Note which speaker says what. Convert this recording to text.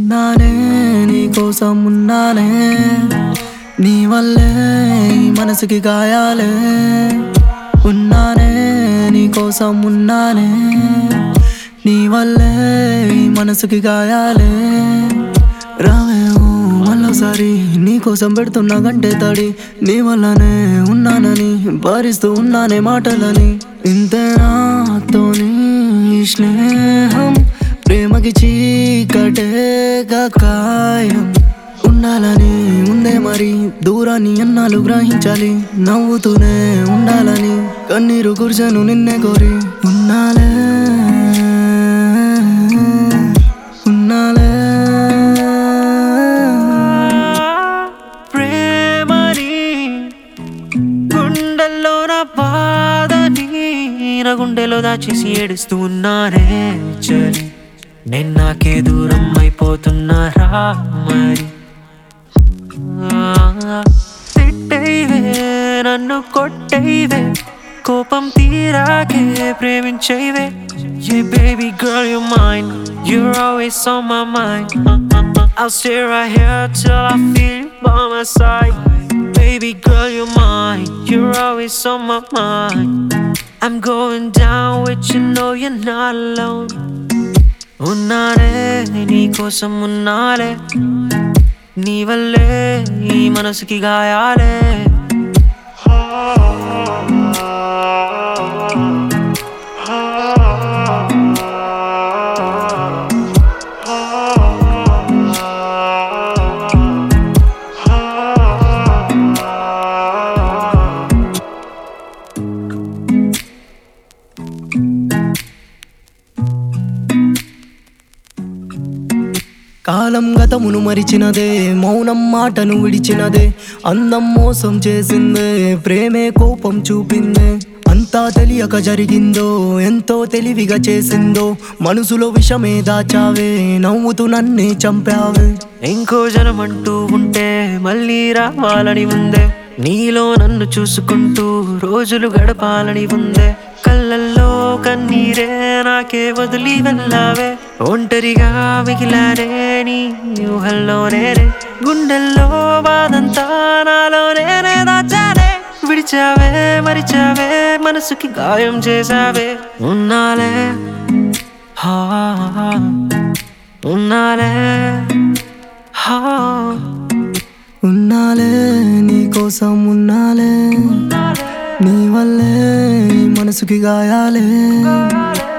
Speaker 1: ఉన్నానే నీ కోసం ఉన్నానే నీ వల్లే ఈ మనసుకి గాయాలే ఉన్నానే నీ కోసం ఉన్నానే నీ వల్లే ఈ మనసుకి గాయాలే రావే ఓ మళ్ళోసారి నీ కోసం పెడుతున్నా గంటే తడి నీ వల్లనే ఉన్నానని భరిస్తూ ఉన్నానే మాటలని ఇంతేనా తోని ఈ స్నేహం ప్రేమకి చీకటే కాయం ఉండాలని ఉందే మరి దూరాన్ని ఎన్నాళ్ళు గ్రహించాలి నవ్వుతూనే ఉండాలని కన్నీరు కుర్చను నిన్నే కోరి ఉన్నాలే ఉన్నాలే
Speaker 2: ప్రేమని గుండెల్లో నా బాధని నా గుండెలో దాచేసి ఏడుస్తూ ఉన్నారే చలి నేను నాకే దూరం అయిపోతున్నారా మరి ఆ, తిట్టేవే నన్ను కొట్టేవే కోపం తీరాకే ప్రేమించేవే Yeah, baby girl, you're mine. You're always on my mind. I'll stay right here till I feel you by my side. Baby girl, you're mine. You're always on my mind. I'm going down with you, know you're not alone. ఉన్నారే నీ కోసం ఉన్నాలే నీ వల్లే ఈ మనసుకి గాయాలే
Speaker 1: కాలం గతమును మరిచినదే మౌనం మాటను విడిచినదే అందం మోసం చేసిందే ప్రేమే కోపం చూపిందే అంతా తెలియక జరిగిందో ఎంతో తెలివిగా చేసిందో మనసులో విషమే దాచావే నవ్వుతూ నన్నే చంపావే
Speaker 2: ఇంకో జనం అంటూ ఉంటే మళ్ళీ రావాలని ఉందే నీలో నన్ను చూసుకుంటూ రోజులు గడపాలని ఉందే కళ్ళల్లో కన్నీరే నాకే వదిలి వెళ్ళావే ఒంటరిగా మిగిలానే నీ ఊహల్లోనే రే. గుండెల్లో బాధంతా నాలోనే దాచానే విడిచావే మరిచావే మనసుకి గాయం చేసావే ఉన్నాలే హా ఉన్నాలే హా
Speaker 1: ఉన్నాలే నీ కోసం ఉన్నాలే నీ వల్లే ఈ మనసుకి గాయాలే